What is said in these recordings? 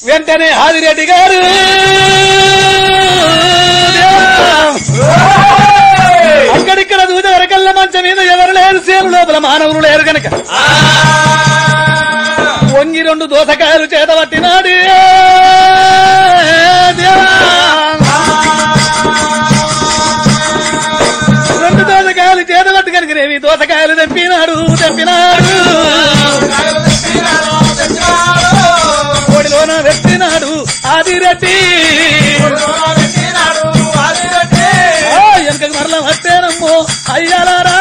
వెంటనే ఆదిరెడ్డి గారు అక్కడిక్కడ దూత వరకల్ల మంచం మీద ఎవరు లేరు సేరు లోపల మానవులు లేరు గనక వంగి రెండు దోసకాయలు చేత పట్టినాడు రెండు దోసకాయలు చేత పట్టి కనుకనేవి దోసకాయలు తెప్పినాడు తెప్పినాడు కోడిలోన పెట్టినాడు ఆదిరెడ్డి ఆ, వెనకకు మరల పట్టేనమ్మో అయ్యాలారా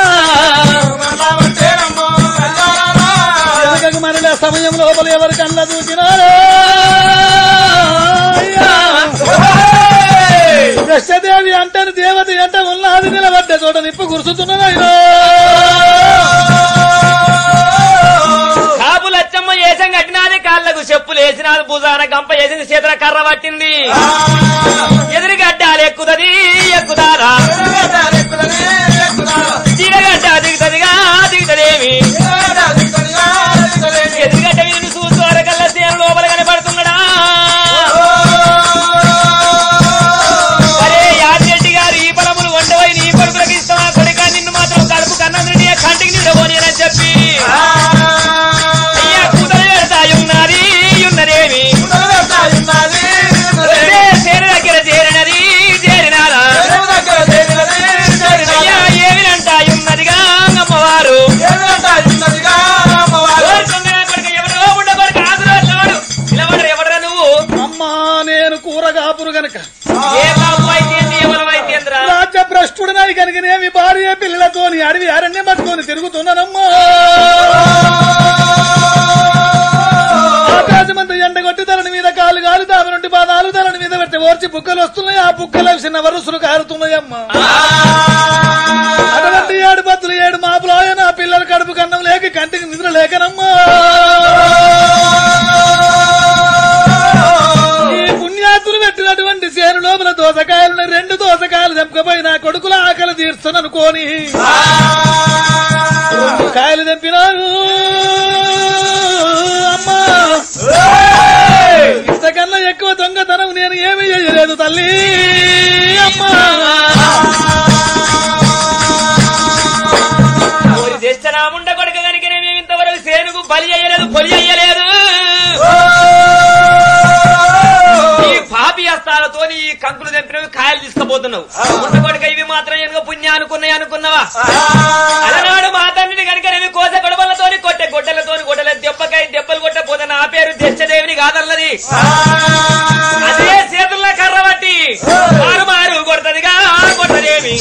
వెనకకు మరల సమయం లోపల ఎవరు కళ్ళ చూసినారో అయ్యా. కృష్ణదేవి అంటాను దేవత అంట ఉన్నది నిలబడ్డ చోట నిప్పు గురుచుతున్నాను కాపు లచ్చమ్మ ఏసం కట్టినాది కాళ్ళకు చెప్పులు వేసినాది భుజాన గంప వేసింది చేతుల కర్ర పట్టింది ఎదురుగడ్డాలు ఎక్కుతది ఎక్కుతారా దిగగడ్డ దిగుతదిగా దిగుతదేమి ఎదురుగడ్డ వీరిని చూస్తూ అరకల్ల సేన లోపల కనబడుతున్నాడా అరే యాదిరెడ్డి గారు ఈ పొలములు వండవై నీ కొడుకులకు ఇష్టమా కొడుక నిన్ను మాత్రం కడుపు కన్నందుని కంటికి నిండబోని అని చెప్పి అయ్యా కూతురు పెడతాయి ఉన్నది ఉన్నదేమి ఒరే, సేన దగ్గర చేరినది చేరినారా అయ్యా ఏమినంటా ఉన్నదిగా అమ్మవారు ఓరి దొంగన కొడుక, ఎవరో ఉండ కొడుక, ఆదురా లేవాడు. నిలబడరు, ఎవడురా నువ్వు అమ్మా నేను కూరగాపురు గనక ఏ బాబు వైద్యేంద్ర ఎవరు వైద్యేంద్ర రాజ్య భ్రష్టుడినై కనుకనేమి భార్య పిల్లలతోని అడవి అరణ్యం పట్టుకొని తిరుగుతున్నానమ్మా ఆకాశమంత ఎండగొట్టి తలని మీద కాలు కాలు తాము నుండి పాదాలు తలని మీద పెట్టి ఓర్చి బుక్కలు వస్తున్నాయి ఆ బుక్కలు చిన్న వరుసలు కారుతున్నాయమ్మా అటువంటి ఏడు బతులు ఏడు మాపులు ఆయన పిల్లల కడుపు కన్నం లేక కంటికి నిద్ర లేకనమ్మా ఈ పుణ్యాతులు పెట్టినటువంటి చేను లోపల దోసకాయలను రెండు దోసకాయలు తెంపకపోయి నా కొడుకుల ఆకలి తీర్చుననుకోని రెండు కాయలు తెంపినాను అమ్మా ఇంతకన్నా ఎక్కువ దొంగతనం నేను ఏమీ చేయలేదు తల్లి అమ్మా ఓరి దేశనాముండ కొడుక కనుక మేము ఇంతవరకు సేనుకు బలి అయ్యలేదు పొలి అయ్యలేదు ఈ పాపి హస్తాలతో ఈ కంకులు తెంపినవి కాయలు తీసుకుపోతున్నావు ముండ కొడుక ఇవి మాత్రం ఎనుక పుణ్య అనుకున్నాయి అనుకున్నావా అలనాడు మా తండ్రిని కనుక నేను కోస గొడవలతోని కొట్టే గొడ్డలతోని గొడ్డల దెబ్బకాయ దెబ్బలు కొట్టపోతే నా పేరు దశదేవిని కాదన్నది అదే చేతుల్లో కర్ర బట్టి మారు మారు కొడతదిగా కొట్టదేవి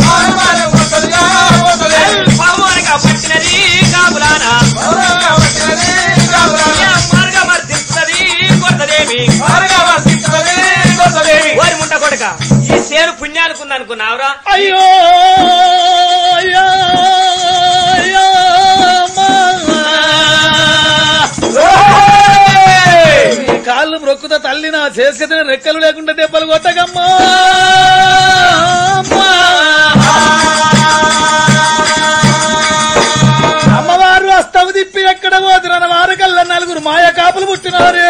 పావునగా పట్టినది కాపులానా మారుగా మర్దిస్తున్నది కొట్టదేవి వారి ముంట కొడక ఈ సేను పుణ్యానుకుంది అనుకున్నావురా అయ్యో అయ్యో అయ్యో అమ్మా. ఈ కాళ్ళు మొక్కుత తల్లి నా చేసేది రెక్కలు లేకుండా దెబ్బలు కొట్టకమ్మా అమ్మా. అమ్మవారు అస్తవు తిప్పి ఎక్కడ పోతున్న వారు కల్లా నలుగురు మాయ కాపులు పుట్టినారు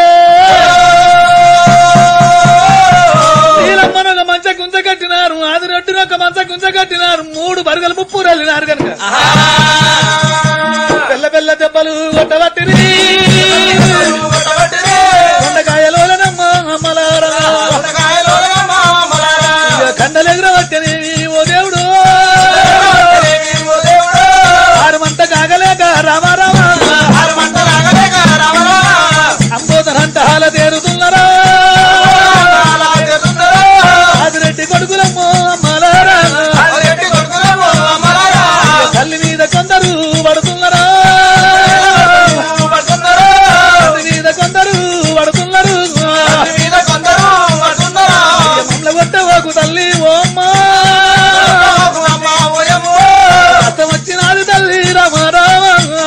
నీలమ్మను ఒక మంచ గుంజ కట్టినారు ఆది రొడ్డున ఒక మంచ గుంజ కట్టినారు మూడు బరుగలు ముప్పు వెళ్ళినారు కనుక పెల్ల పెల్ల దెబ్బలు కొట్టబట్టిరి కొండకాయలోనమ్మ అమ్మలారా కండలెగురబట్టని ఓ దేవుడు ఆరు మంట కాగలేక రామ రామ అంబోదనంట హాల తేరుతున్నారా ఆదిరెడ్డి కొడుకులమ్మో అమ్మలారా తల్లి మీద కొందరు పడుతున్నారా తల్లి మీద కొందరు పడుతున్నారు మమ్మల్ని కొట్టవాకు తల్లి ఓ అమ్మా అర్థం వచ్చినాది తల్లి రామ రామ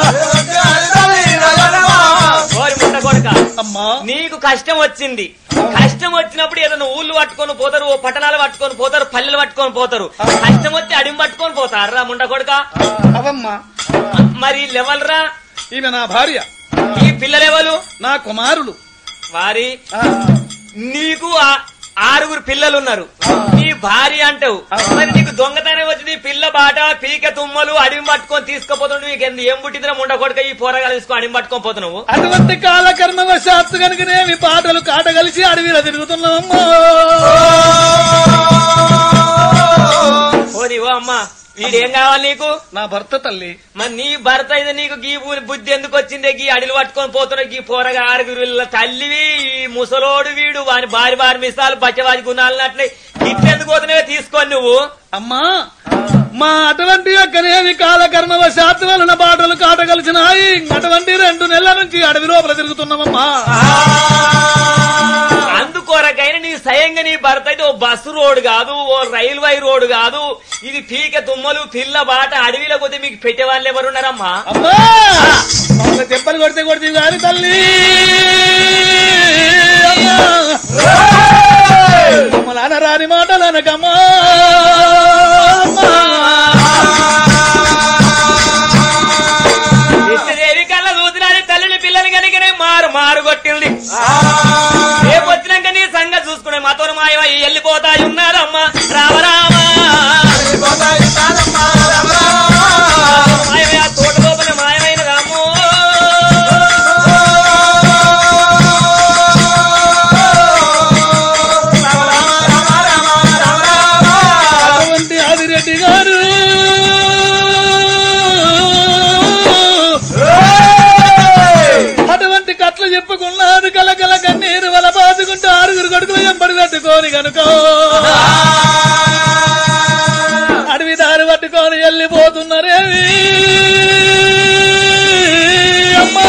ఓరి ముంట కొడక అమ్మా నీకు కష్టం వచ్చింది కష్టం వచ్చినప్పుడు ఏదైనా ఊళ్ళు పట్టుకొని పోతారు ఓ పట్టణాలు పట్టుకొని పోతారు పల్లెలు పట్టుకొని పోతారు కష్టం వచ్చి అడిమి పట్టుకొని పోతారు రా ముండ కొడుక అవమ్మా మరి లెవెల్రా ఈమె నా భార్య ఈ పిల్లలెవలు నా కుమారులు వారి ఆ, నీకు ఆ- ఆరుగురు పిల్లలు ఉన్నారు ఆ. నీ భార్య అంటావు ఆ. మరి నీకు దొంగతనం వచ్చి నీ పిల్ల బాట పీక తుమ్మలు అడివి పట్టుకొని తీసుకుపోతున్నావు నీకు ఎందు- ఏం పుట్టిందిరా ముండ కొడుక ఈ పోరగాలు తీసుకొని అడివి పట్టుకొని పోతున్నావు అటువంటి కాలకర్మ వశాత్తు కనుకనేమి పాటలు కాటగలిసి అడవిలో తిరుగుతున్నామమ్మా ఓ నీవో అమ్మా వీడేం కావాలి నీకు నా భర్త తల్లి మరి నీ భర్త అయితే నీకు గీ ఊరి బుద్ధి ఎందుకు వచ్చిందే గీ అడిలు పట్టుకొని పోతున్నావు గీ పోరగా ఆరుగురు వీళ్ళ తల్లివి ఈ ముసలోడు వీడు వాని భారీ భారీ మిసాలు పచ్చవాది గుణాలు అట్లే ఇట్లెందుకు పోతున్నావో తీసుకొని నువ్వు అమ్మా మా అటువంటి యొక్కనేమి కాలకర్మ వశాత్తు వలన పాటలు కాటగలిసినాయి అటువంటి రెండు నెలల నుంచి అడవి లోపల తిరుగుతున్నామమ్మా అందుకొరకైనా నీ స్వయంగా నీ భర్త అయితే ఓ బస్సు రోడ్ కాదు ఓ రైల్వే రోడ్ కాదు ఇది పీక తుమ్మలు పిల్ల బాట అడవిలో పోతే మీకు పెట్టే వాళ్ళు ఎవరున్నారమ్మా అమ్మా మమ్మల్ని దెబ్బలు కొడితే కొడితే గాని తల్లి అమ్మా. మమ్మల్ని అనరాని మాటలు అనకమ్మా అమ్మా. కృష్ణదేవి కళ్ళ చూసినది తల్లిని పిల్లని కనుకనే మారు మారు కొట్టింది రేపు వచ్చినాక నీ సంగ చూసుకునే మాతో మాయమై వెళ్ళిపోతాయి ఉన్నారమ్మా రామరామా మాయమై ఆ తోట లోపల మాయమైన రాము అటువంటి ఆదిరెడ్డి గారు అటువంటి కట్లు చెప్పుకున్నాడు కలకల కన్నీరు వల బాదుకుంటూ ఆరుగురు కొడుకులు ఎంబడి పెట్టుకోని కనుక అడవి దారి పట్టుకొని వెళ్ళిపోతున్నారేమి అమ్మా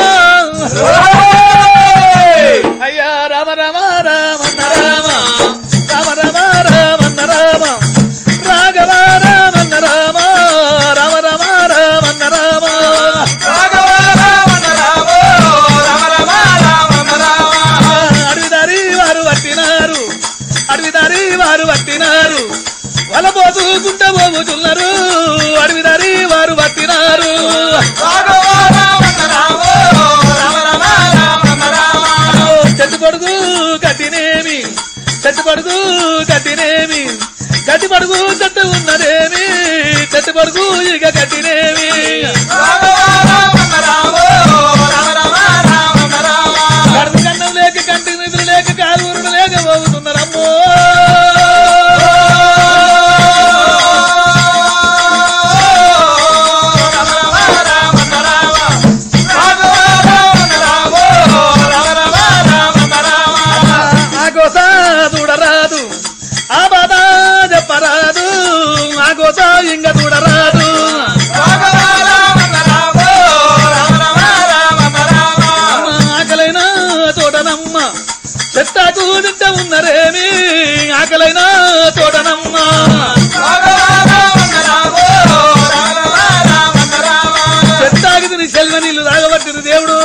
అయ్యా రామ రామ రామన్న రామ రామ రామ రామన్న రామ రాఘవ రామన్న రామ రామ రామ రామన్న రామ అడవిదారి వారు పట్టినారు అడవిదారి వారు పట్టినారు వలపోతుకుంట పోగుతున్నారు అడవిదారి వారు పట్టినారు చెట్టు పడుగు కట్టినేమి చెట్టు పడుగు కట్టినేమి గట్టి పడుగు చెట్టు ఉన్నదేమి చెట్టు పడుగు ఇక కట్టినేమి కడుపు కన్నం లేక కంటి నిధులు లేక కాలువరుడు లేక పోగుతున్నారమ్మో ఆ గోస చూడరాదు ఆ బాధ చెప్పరాదు ఆ గోస ఇంక చూడరాదు అమ్మ ఆకలైన తోటనమ్మ చెట్టాకు తింట ఉన్నరేమి ఆకలైన తోటనమ్మ చెట్టాకి తిని సెల్వ నీళ్లు తాగబట్టిన దేవుడు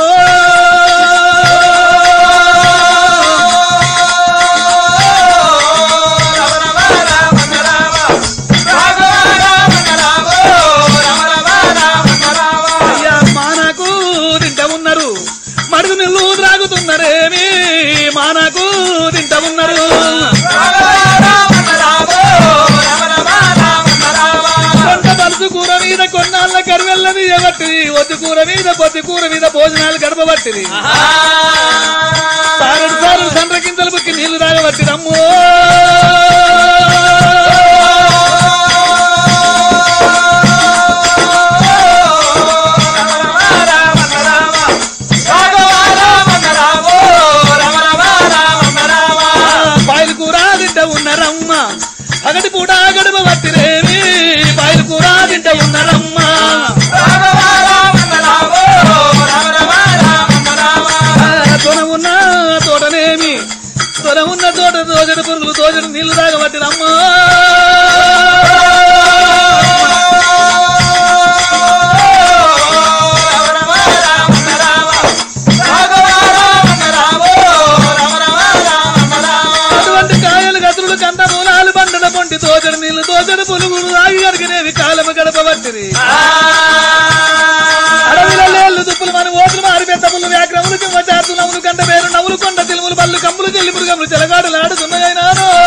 అయ్యా మానాకు తింట ఉన్నారు మడుగు నీళ్లు త్రాగుతున్నారేమి మానాకు తింట ఉన్నారు కొంత పలుసు కూర మీద కొన్నాళ్ళ కరివెల్లని ఎవట్టి ఒత్తి కూర మీద పొత్తి కూర మీద భోజనాలు గడపబట్టింది సారెడు సార్లు సండ్రకింతలు బుక్కి నీళ్లు తాగబట్టింది అమ్మో బాయిలు కూర తింట ఉన్నరమ్మ అగటి పూట గడప పట్టిరేమి బాయిలు కూర తింట ఉన్నరమ్మ తొన ఉన్న తోటనేమి తొన ఉన్న తోట దోజడు పురుగులు దోజడు నీళ్లు తాగబట్టినమ్మ అటువంటి కాయలు గతులు కంద మూలాలు బండల పొంటి దోజడు నీళ్లు దోజడు పులుగులు ఆగి గడిగినేవి కాలము గడపబట్టిరి అడవిలో లేళ్ళు దుప్పులు మన ఓతులు మారి పెద్ద పుల్లు వ్యాగ్రములు కింద చాతులు నవ్వులు కంట పేరు నవ్వులు కొండ తిలుములు పాములు బల్లు కమ్ములు చెల్లి మృగములు చెలగాడలు ఆడుతున్నాయినా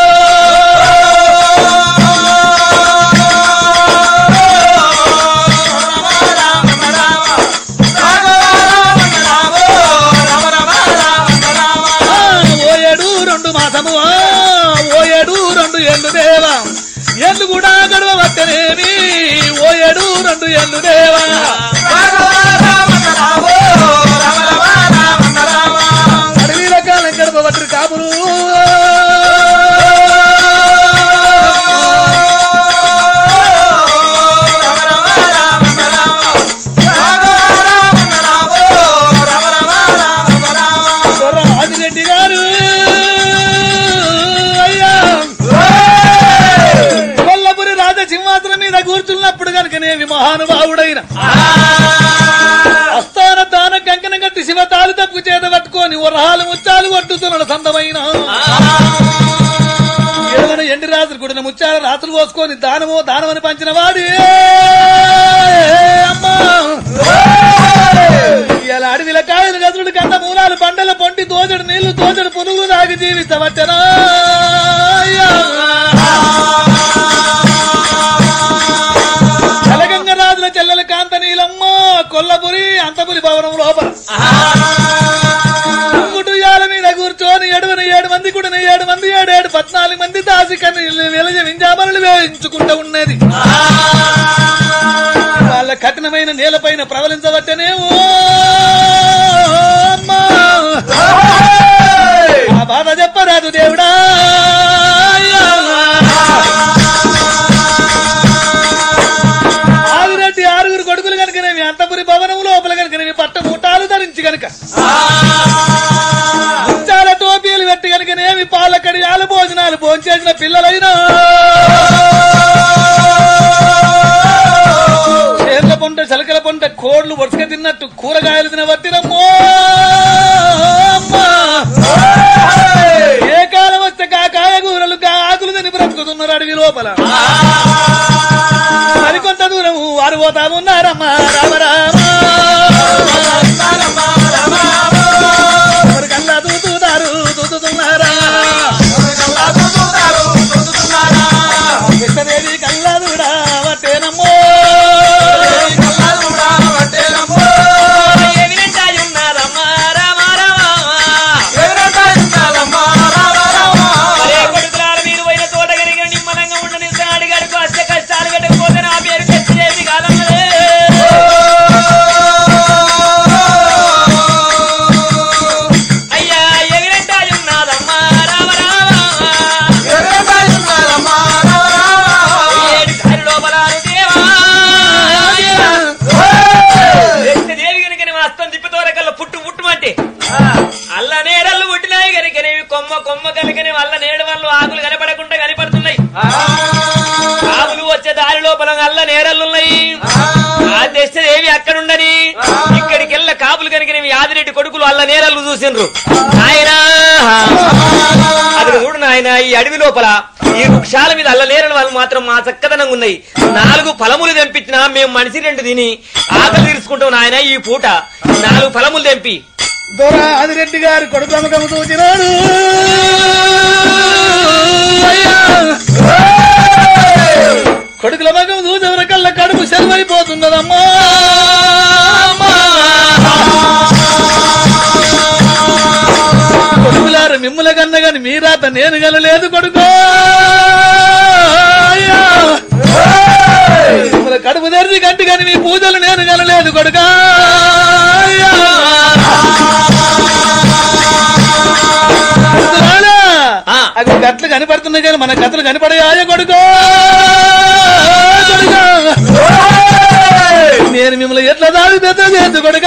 ఓ ఏడు రెండు మాసము ఆ, ఓ ఏడు రెండు ఏళ్ళు దేవా ఎందు కూడా గడవ వట్టనేమి ఓ ఏడు రెండు ఏళ్ళు దేవా అడవిల కాలం గడప వట్టు కాపులు ఆదిరెడ్డి గారు అయ్యా కొల్లపురి రాజ సింహాసనం మీద కూర్చున్నప్పుడు కనుకనేమి మహానుభావుడైన అస్థాన దాన కంకణం కట్టి శివ తాలు తప్పు చేత పట్టుకొని వరహాలు ముచ్చాలు కొట్టుతున్నాడు సందమైన ఏదైనా ఎండి రాత్రి కూడిన ముచ్చాల రాత్రులు పోసుకొని దానమో దానమని పంచిన వాడి అమ్మా ఇలా అడవిల కాయలు గదుడు కంద మూలాలు బండల పొంటి దోచడు నీళ్లు దోచడు పునుగులు తాగి జీవిస్తవచ్చనా తెలగంగరాజుల చెల్లెల కాంత నీలమ్మ కొల్లపురి అంతపురి భవనం లోపల కుటుంబాల మీద కూర్చొని ఏడువని ఏడు మంది కూడా ఏడు మంది ఏడు ఏడు పద్నాలుగు మంది దాసి కని వెలజ వింజామరలు వేయించుకుంటూ ఉన్నది వాళ్ళ కఠినమైన నేలపైన ప్రవలించవచ్చనే ఓ అమ్మా. ఆ బాధ చెప్పరాదు దేవుడా ఆదిరెడ్డి ఆరుగురు కొడుకులు కనుకనేవి అంతపురి భవనం లోపల కనుకనేవి పట్ట మూటాలు ధరించి కనుక ముత్యాల టోపీలు పెట్టి కనుకనేమి పాలకడి ఆల భోజనాలు భోంచేసిన పిల్లలైనా చేర్ల పొంట చలకల పొంట కోళ్లు వరుసగా తిన్నట్టు కూరగాయలు తిన వట్టినమ్మో అమ్మా. ఏ కాలం వస్తే కా కాయగూరలు కా ఆకులు తిని బ్రతుకుతున్నారు అడవి లోపల మరికొంత దూరం వారు పోతా ఉన్నారమ్మా రామ రామ ఎవరు కల్లా దూతున్నారు దూతుతున్నారా కృష్ణదేవి కల్లా దూడా వట్టేనమ్మో ఏమినంటాయున్నారమ్మా రామ రామ అరే కొడుకులార మీరు పోయిన తోట కనుక నిమ్మలంగా ఉండని అడిగాడుకు అష్ట కష్టాలు కట్టకపోతే నా పేరు తెచ్చేది కాదన్నదే అయ్యా ఎగిరంటాయున్నాదమ్మా రామ రామ ఏడు దారి లోపలారు దేవా దేవి కనుక వాస్తవం తిప్పితోరకల్లా పుట్టు పుట్టుమంటే అల్ల నేరళ్ళు పుట్టినాయి కనుకనేవి కొమ్మ కొమ్మ కనుకనే అల్ల నేడు వాళ్ళు ఆకులు కనపడకుండా కనపడుతున్నాయి ఆకులు వచ్చే దారి లోపల అల్ల నేరళ్ళున్నాయి ఆ దేవి అక్కడుండని ఇక్కడికెళ్ళ కాపులు కనుకనేవి యాదిరెడ్డి కొడుకులు అల్ల నేరళ్ళు చూసిండ్రు నాయనా అది చూడు నాయన ఈ అడవి లోపల ఈ వృక్షాల మీద అల్ల నేరల వాళ్ళు మాత్రం మా చక్కదనంగా ఉన్నాయి నాలుగు ఫలములు తెంపించినా మేము మనిషి రెండు తిని ఆకలి తీర్చుకుంటాం నాయన ఈ పూట నాలుగు ఫలములు తెంపి దొర ఆదిరెడ్డి గారు కొడుకు అమ్మకము చూచినాడు అయ్యా. కొడుకుల మగం చూసిన కళ్ళ కడుపు సెలవైపోతున్నదమ్మా అమ్మా. కొడుకులారు మిమ్ముల కన్న గాని మీరాత నేను గనలేదు కొడుకో అయ్యా. మిమ్మల కడుపు తెరిచి గంటి గాని మీ పూజలు నేను గనలేదు కొడుకా అయ్యా. కొడుకులారా, ఆ. అవి గట్లు కనపడుతున్నాయి కానీ మన కథలు కనపడయాయ కొడుకో కొడుకా. నేను మిమ్మల్ని ఎట్లా దాడి పెద్ద చేద్దు కొడుకా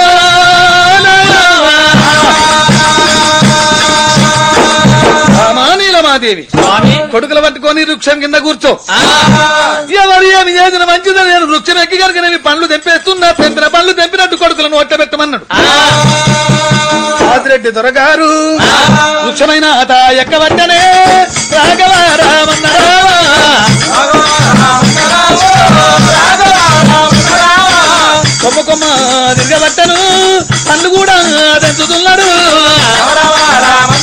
నీలమాదేవి స్వామి కొడుకులు పట్టుకొని వృక్షం కింద కూర్చో ఆ, ఎవరు ఏమి చేసిన మంచిదని నేను వృక్షం ఎక్కి కనుక నేను పండ్లు తెంపేస్తున్నా పెంపిన పండ్లు తెంపినట్టు కొడుకులను ఒట్ట పెట్టమన్నాడు ఆ, ఆదిరెడ్డి దొరగారు వృక్షమైన అత ఎక్కవట్టనే రాఘవ రామన్న కొమ్మ కొమ్మ తిరగబట్టను పండ్లు కూడా తెంచుతున్నాడు రామ రామ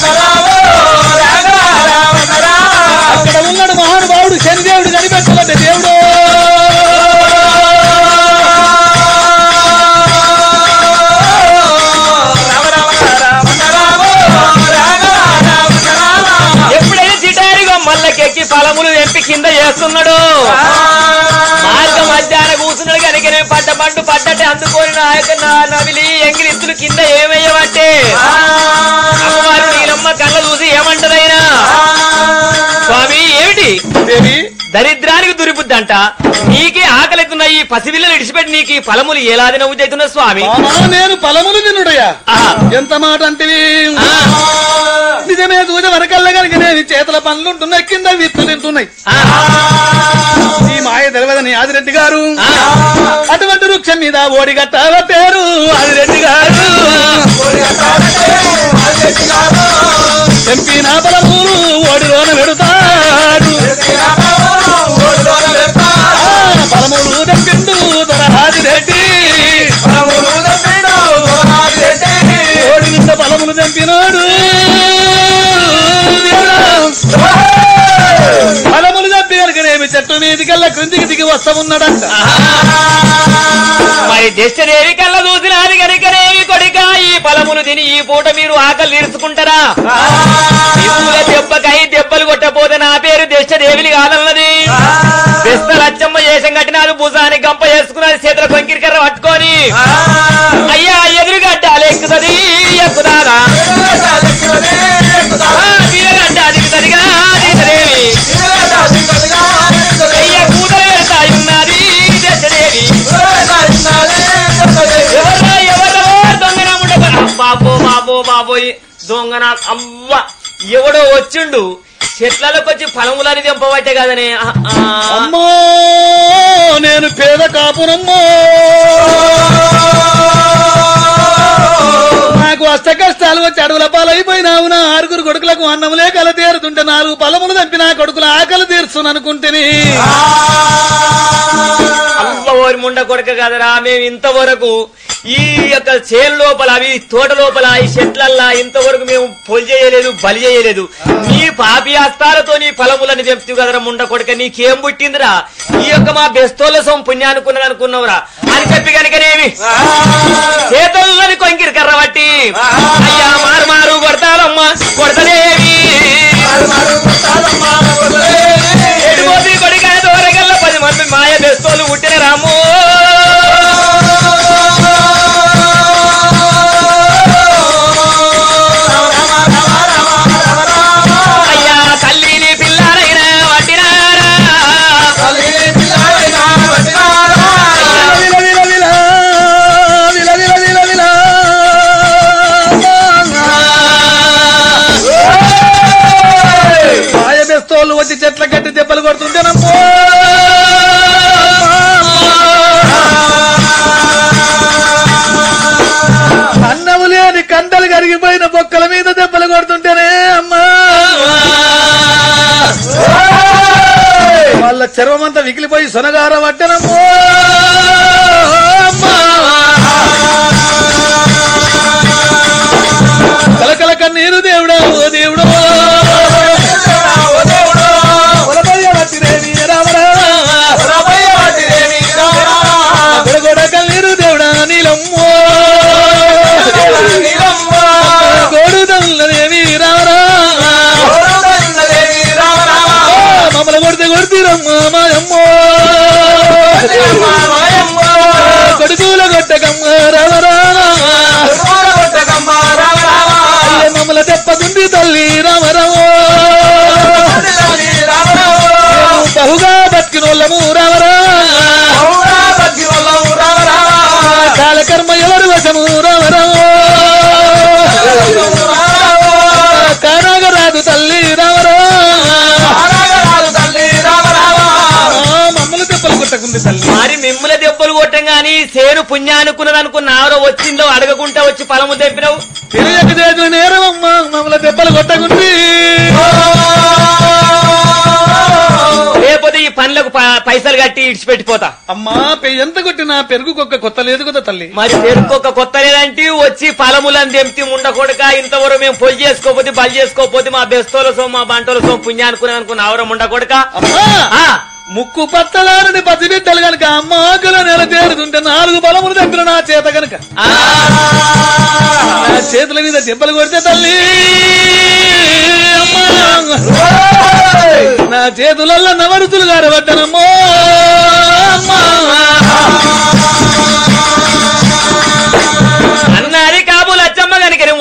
ఎత్తు పడ్డట్టే అందుకొని నా యొక్క నా నవిలి ఎంగిలిత్తులు కింద ఏమయ్యవంటే అమ్మవారు నీలమ్మ కళ్ళ చూసి ఏమంటదైనా స్వామి ఏమిటి దేవి దరిద్రానికి దురిబుద్ది అంట నీకే ఆకలితున్న ఈ పసిపిల్లలు ఇడిచిపెట్టి నీకు ఈ ఫలములు ఎలాది నవ్వు చేస్తున్న స్వామి మామా నేను ఫలములు తినుడయ్యా ఆహా. ఎంత మాట అంటివి ఆ, నిజమే చూసే వరకల్లా కనుక నేను చేతుల పనులు ఉంటున్నాయి కింద విత్తు తింటున్నాయి ఆ, ఈ మాయ తెలియదని ఆదిరెడ్డి గారు ఆ. అటువంటి వృక్షం మీద ఓడిగట్ట పేరు ఆదిరెడ్డి గారు ఎంపీ నా బలమూలు ఓడిలోన పెడతాడు ఆ, బలమూలు తెప్పిండు దొర ఆదిరెడ్డి ఓడి నింద బలములు తెంపినాడు బలములు తెంపి కనుకనేమి చెట్టు మీదికల్లా క్రిందికి దిగి వస్తా ఉన్నాడంట మరి దశదేవి కళ్ళ చూసినది కనుకనేవి కొడిక ఈ ఫలములు తిని ఈ పూట మీరు ఆకలి తీర్చుకుంటారా శివుల దెబ్బకై దెబ్బలు కొట్టపోతే నా పేరు దశదేవిని కాదన్నది బెస్త లచ్చమ్మ చేసం కట్టినారు భుజాన్ని గంప చేసుకున్నది చేతుల కొంకిరికర్ర పట్టుకొని అయ్యా ఎదురుగడ్డాలు ఎక్కుతుంది ఎక్కుదారా వీరగడ్డ దిగుతుందిగా దశదేవి అయ్యా కూతురు వెళ్తాయి ఉన్నది దశదేవి ఎవరో ఎవరో దొంగన ఉండక బాబో బాబో బాబోయ్ దొంగన అవ్వ ఎవడో వచ్చిండు చెట్లలోకి వచ్చి ఫలములని తెంపబట్టే కదనే ఆ, ఆ. అమ్మో నేను పేద కాపునమ్మో నాకు అష్ట కష్టాలు వచ్చి అడవుల పాలైపోయినావు నా ఆరుగురు కొడుకులకు అన్నములే కల తీరుతుంటే నాలుగు పొలములు చంపి నా కొడుకుల ఆకలి తీర్చును అనుకుంటేని అవ్వ ఓరి ముండ కొడక కదరా మేము ఇంతవరకు ఈ యొక్క చేను లోపల అవి తోట లోపల ఈ చెట్లల్లా ఇంతవరకు మేము పొలి చేయలేదు బలి చేయలేదు నీ పాపి హస్తాలతో నీ ఫలములని చెప్తూ కదరా ముండ కొడక నీకేం పుట్టిందిరా ఈ యొక్క మా బెస్తోల సొమ్ము పుణ్యానుకున్నది అనుకున్నావురా అని చెప్పి కనుకనేమి చేతుల్లోని కొంకిరి కర్ర బట్టి అయ్యా మారు మారు కొడతారమ్మా కొడతలేవి ఎడిపోతే కొడికాయ దూరగల్ల పది మంది మాయ బెస్తోలు పుట్టిన రాము అయ్యా తల్లిని పిల్లారైనా వట్టినారా విల విల విల, విల విల విల విల. మాయ బెస్తోళ్ళు వచ్చి చెట్ల కట్టి దెబ్బలు కొడుతుంటేనమ్మో అన్నము లేని కండలు కరిగిపోయిన బొక్కల మీద దెబ్బలు కొడుతుంటేనే అమ్మా వాళ్ళ చర్మమంతా వికిలిపోయి సొనగార పట్టనమ్మో అమ్మా. కలకల కన్నీరు దేవుడా ఓ దేవుడో ఒలబయ్య వట్టిరేని రామరా. గొడగొడ కన్నీరు దేవుడా నీలమ్మో గోడుదల్లనేమి రామరా మమ్మల్ని కొడితే కొడుతీరమ్మా మాయమ్మో కొడుకుల కొట్టకమ్మ రామరా అయ్య మమ్మల్ని తెప్పకుంది తల్లి రామరామో బహుగా బతికినోళ్ళము రామరా కాలకర్మ ఎవరు వశము రామరామో కానాగరాదు తల్లి రామరా మమ్మల్ని తెప్పలు కొట్టకుంది తల్లి మరి మిమ్మల్ని దెబ్బలు కొట్టం గాని సేను పుణ్యానుకున్నది అనుకున్న ఆరో వచ్చిందో అడగకుంటా వచ్చి ఫలము తెప్పినావు తెలియక చేసిన నేరమమ్మ మమ్మల్ని దెబ్బలు కొట్టకుంది లేకపోతే ఈ పనులకు ప- పైసలు కట్టి ఇడిచిపెట్టిపోతా అమ్మా పె- ఎంత కొట్టినా పెరుగు కుక్క కొత్త లేదు కదా తల్లి మరి పెరుక్కొక కొత్త లేదంటే వచ్చి ఫలములను తెంపి ఉండకూడక ఇంతవరకు మేము పొయ్యి చేసుకోకపోతే బలి చేసుకోకపోతే మా బెస్తోల సోమ మా బంటోల సోమ పుణ్యానుకునే అనుకున్న ఆవరం ఉండకూడక అమ్మా ఆ, ముక్కు పచ్చలారని పసిబిడ్డలు గనక అమ్మ ఆకలి నెల తేరుతుంటే నాలుగు బలములు దగ్గర నా చేత గనక ఆ, నా చేతుల మీద దెబ్బలు కొడితే తల్లి అమ్మా నా చేతులలో నవరుతులు గారబడ్డనమ్మో అమ్మా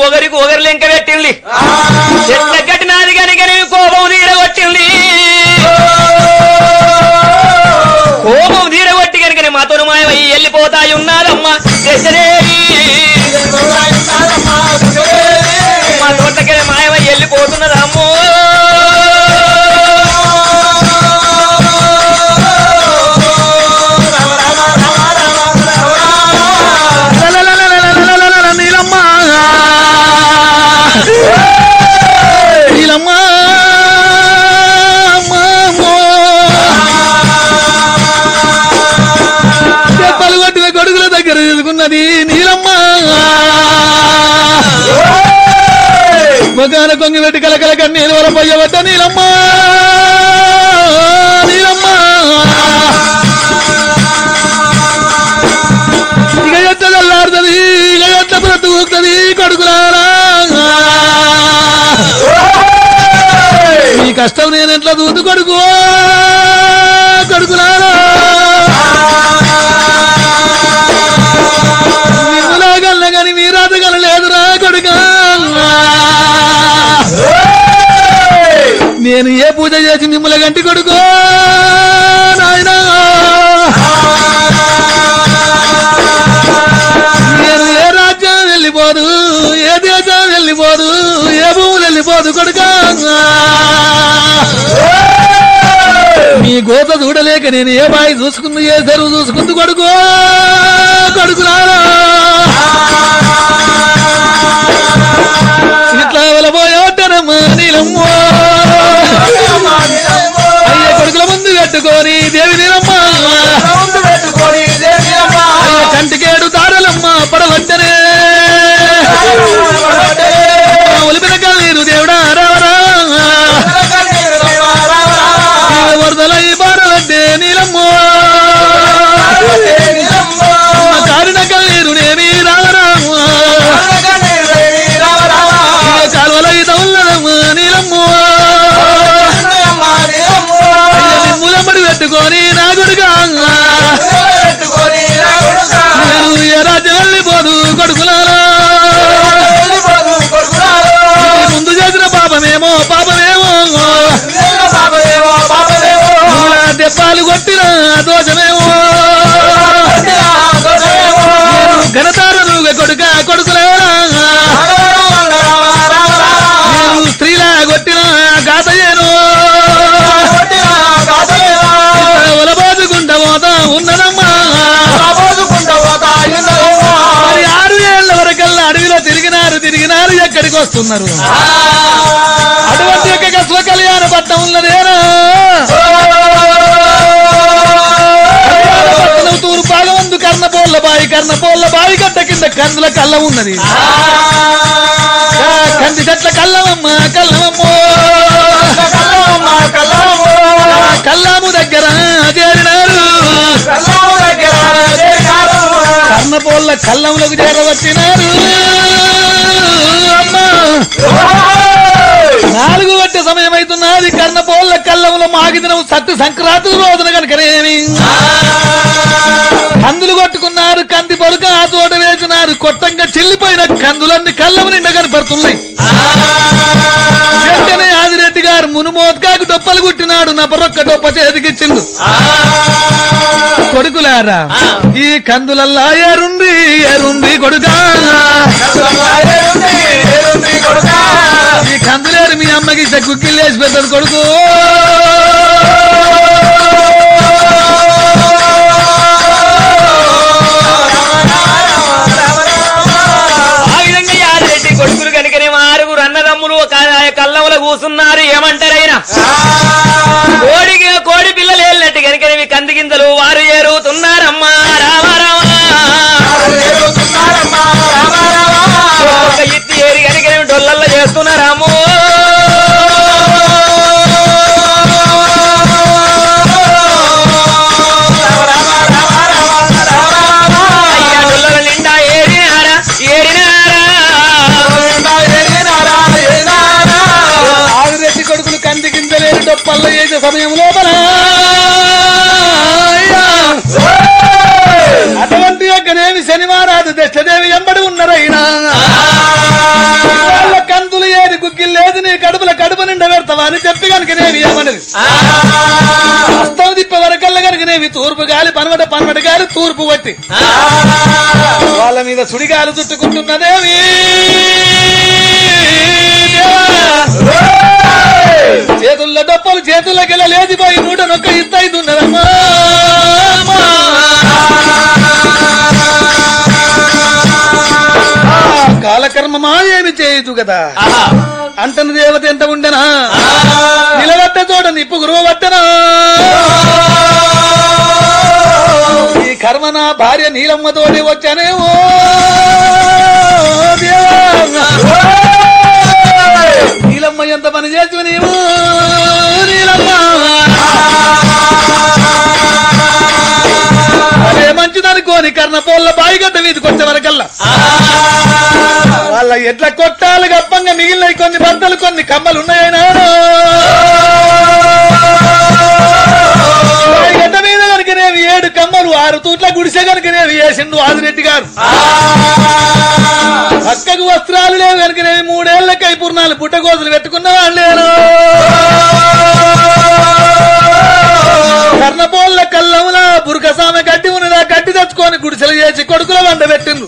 ఒకరికి ఒకరు లెంక పెట్టింది చెట్ల కట్టినది కనుక కోపం తీరగొట్టింది కోపం తీరగొట్టి కనుక మాతో మాయమయ్యి వెళ్ళిపోతాయి ఉన్నారమ్మా దశదేవి మా తోటకి మాయమయ్యి వెళ్ళిపోతున్నదమ్మో లలలలలలలలలల నీలమ్మ నీలమ్మ అమ్మమ్మో. దెబ్బలు కొట్టిన కొడుకుల దగ్గర తీసుకున్నది నీలమ్మ మొగాన కొంగి పెట్టి కలకల కన్నీరు వల పోయవద్ద నీలమ్మ నీలమ్మ ఇక ఎంత తెల్లారుతుంది ఇక ఎంత బ్రతుకుతుంది కొడుకులారా మీ కష్టం నేను ఎట్లా దూదు కొడుకు కొడుకులారా మిమ్ములాగల్ల గాని మీ రాతగల లేదురా కొడుకా నేను ఏ పూజ చేసి మిమ్మల గంటి కొడుకో నాయనా నేను ఏ రాజ్యం వెళ్ళిపోదు ఏ దేశం వెళ్ళిపోదు ఏ భూములు వెళ్ళిపోదు కొడుకా మీ గోత చూడలేక నేను ఏ బాయి చూసుకుంది ఏ చెరువు చూసుకుంది కొడుకు కొడుకులారా ఇట్లా వెళ్ళబోయోటనమ్మ నీలమ్మ అయ్య కొడుకుల ముందు పెట్టుకొని దేవి నీలమ్మ అయ్య కంటికేడు తారలమ్మ పడవచ్చనే ఒలిపిన కన్నీరు దేవుడా రావరా వరదలై బారవద్దే నీలమ్మ కారిన కన్నీరు నేమి రావరా కాలువలై తౌల్లదమ్మ నీలమ్మ ములమ్మడి పెట్టుకొని నా గుడిగా నేను ఏ రాజ్యం వెళ్ళిపోదు కొడుకులారా ముందు చేసిన పాపమేమో పాపమేమో మూల దెబ్బాలు కొట్టిన దోషమేమో ఘనతారనుగా కొడుక కొడుకులారా నేను స్త్రీలా కొట్టిన గాతయేను ఒలబాదుకుంట పోతా ఉన్నదమ్మా మరి ఆరు ఏళ్ల వరకల్లా అడవిలో తిరిగినారు తిరిగినారు ఎక్కడికి వస్తున్నారు అటువంటి యొక్క కస్వ కళ్యాణ పట్టణం ఉన్నదేనా కళ్యాణపట్నం తూరు భాగమందు కర్ణపోళ్ళ బాయి కర్ణపోళ్ళ బాయి గడ్డ కింద కందుల కళ్ళం ఉన్నది ఆ కంది చెట్ల కళ్ళమమ్మ కళ్ళమమ్మో ఆ కళ్ళము దగ్గర చేరినారు కర్ణపోళ్ళ కళ్ళములకు చేరవచ్చినారు అమ్మా నాలుగు గంట సమయం అవుతున్నది కర్ణపోళ్ళ కళ్ళములో మాగిదినం సత్తు సంక్రాంతి రోజున కనుకనేమి కందులు కొట్టుకున్నారు కంది పొలుక ఆ తోట వేసినారు కొట్టంగా చిల్లిపోయిన కందులన్నీ కళ్ళము నిండా కనపడుతున్నాయి వెంటనే ఆదిరెడ్డి గారు మునుమోత్కాకు డొప్పలు కుట్టినాడు నపరొక్క డొప్ప చేతికిచ్చిండు కొడుకులారా ఈ కందులల్లా ఏరుంది ఏరుంది కొడుకా ఈ కందులేరు మీ అమ్మకి ఇచ్చే కుక్కిల్లేసి పెద్దది కొడుకు ఆ విధంగా యాదిరెడ్డి కొడుకులు కనుకనే ఆరుగురు అన్నదమ్ములు ఒక కళ్ళముల కూసున్నారు ఏమంటారైనా కోడికి కోడి పిల్లలు వెళ్ళినట్టు కనుకనేవి కంది గింజలు వారు ఏరుతున్నారమ్మా రామ రామ ఒక ఇత్తి ఏరి కనుకనేవి డొల్లల్లో చేస్తున్నారమ్మో అయ్యా డొల్లల నిండా ఏరినారా ఏరినారా ఆదిరెడ్డి కొడుకులు కంది గింజలేరు డొప్పల్లో వేసే సమయం లోపల అటువంటి యొక్కనేమి శనివారాదు దశదేవి ఎంబడి ఉన్నరైనా కనుక నీ కడుపుల కడుపు నిండా పెడతావా అని చెప్పి కనుక నేవి ఏమన్నది హస్తం తిప్పే వరకల్లా కనుక నేవి తూర్పు గాలి పనవట పనవట గాలి తూర్పు పట్టి వాళ్ళ మీద సుడిగాలు చుట్టుకుంటున్నదేవి చేతుల్లో డొప్పలు చేతుల్లోకి వెళ్ళి లేచిపోయి నూట నొక్క ఇస్తాయితున్నదమ్మా కాలకర్మమా ఏమి చేయదు కదా అంటని దేవత ఎంత ఉండెనా నిలబడ్డ చోట నిప్పు గురువ పట్టనా ఈ కర్మ నా భార్య నీలమ్మతోటి వచ్చానే ఓ దేవా. నీలమ్మ ఎంత పని చేసి నీవు నీలమ్మ అదే మంచిదనుకోని కర్ణ పోల్ల బాయిగడ్డ మీదకి వచ్చే వరకల్లా వాళ్ళ ఎట్లా కొట్టాలి గప్పంగా మిగిలిన కొన్ని బట్టలు కొన్ని కమ్మలు ఉన్నాయనా బాయిగడ్డ మీద కనుకనేవి ఏడు కమ్మలు ఆరు తూట్ల గుడిసె కనుకనేవి వేసిండు ఆదిరెడ్డి గారు పక్కకు వస్త్రాలు లేవు కనుకనేవి మూడేళ్ల కైపూర్ణాలు పుట్టగోతులు పెట్టుకున్న వాళ్ళేను కర్ణపోళ్ళ కల్లముల బురకసామె గడ్డి ఉన్నదా గడ్డి తెచ్చుకొని గుడిసెలు చేసి కొడుకుల వంట పెట్టిండు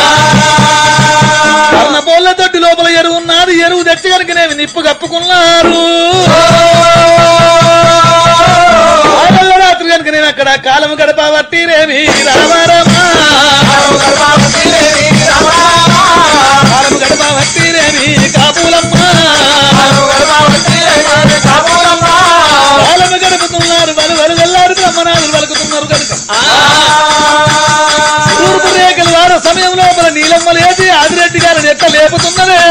కర్ణపోళ్ళ తొట్టి లోపల ఎరువు ఉన్నది ఎరువు తెచ్చి కనుకనేవి నిప్పు కప్పుకున్నారు ఆగల్ల రాత్రి కనుక నేను అక్కడ కాలం గడప వట్టిరేమి రామారామా కాలం గడప వట్టిరేమి కాపులమ్మ కాలం గడుపుతున్నారు వలు వలు వెళ్ళారు బ్రహ్మనాథులు వలుకుతున్నారు కనుక తూర్పు రేఖలు వాడ సమయం లోపల నీలమ్మ లేచి ఆదిరెడ్డి గారిని ఎట్ట లేపుతున్నదే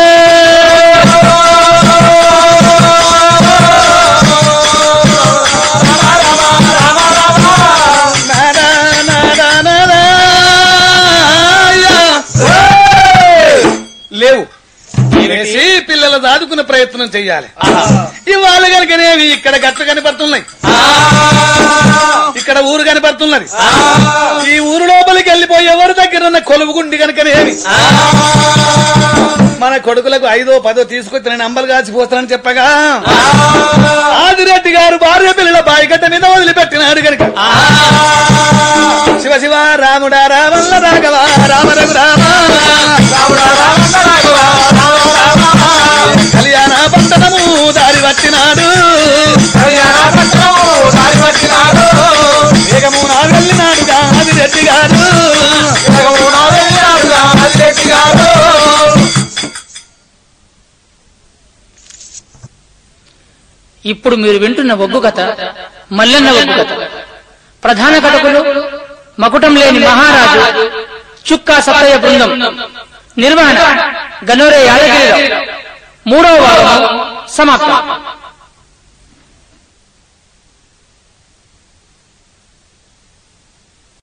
నాదా, నాదా, నాదా, యా. లేవు వేసి పిల్లలు దాదుకునే ప్రయత్నం చెయ్యాలి ఇవాళ కనుకనేవి ఇక్కడ గట్లు కనపడుతున్నాయి ఇక్కడ ఊరు కనపడుతున్నది ఈ ఊరు లోపలికి వెళ్ళిపోయి ఎవరి దగ్గర ఉన్న కొలువుగుండి కనుకనేవి మన కొడుకులకు ఐదో పదో తీసుకొచ్చి నేను అంబలు కాచిపోతానని చెప్పగా ఆదిరెడ్డి గారు భార్య పిల్లల బాయిగడ్డ మీద వదిలిపెట్టినాడు కనుక శివ శివ రాముడా రామల్ల రాఘవ రామ రఘు రామ కళ్యాణ పంటనము దారి పట్టినాడు వేగము నాడు వెళ్ళినాడుగా ఆదిరెడ్డి గారు ఇప్పుడు మీరు వింటున్న ఒగ్గు కథ మల్లన్న ఒగ్గు కథ ప్రధాన కథకులు మకుటం లేని మహారాజు చుక్కా సత్తయ్య బృందం నిర్వహణ గనోరే యాదగిరిరావు మూడవ భాగం సమాప్తం